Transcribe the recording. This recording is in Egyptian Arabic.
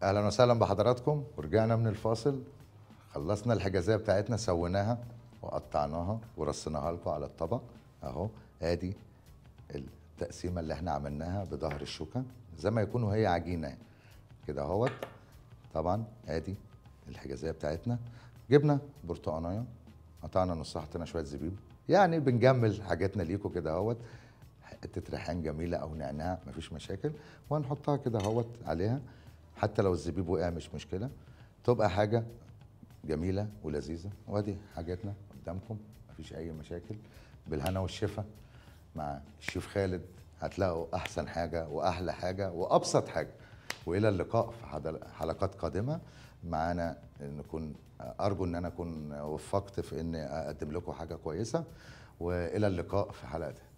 اهلا وسهلا بحضراتكم ورجعنا من الفاصل خلصنا الحجازيه بتاعتنا سويناها وقطعناها ورصيناها لكم على الطبق اهو ادي التقسيمه اللي احنا عملناها بظهر الشوكه زي ما يكونوا هي عجينه كده اهوت طبعا ادي الحجازيه بتاعتنا جبنا برتقانيه قطعنا نصها حطينا شويه زبيب يعني بنجمل حاجاتنا ليكم كده اهوت حته ريحان جميله او نعناع مفيش مشاكل وهنحطها كده اهوت عليها حتى لو الزبيب وقع مش مشكله تبقى حاجه جميله ولذيذه وادي حاجاتنا قدامكم مفيش اي مشاكل بالهنا والشفا مع الشيف خالد هتلاقوا احسن حاجه واحلى حاجه وابسط حاجه والى اللقاء في حد- حلقات قادمه معانا نكون ارجو ان انا اكون وفقت في اني اقدم لكم حاجه كويسه والى اللقاء في حلقه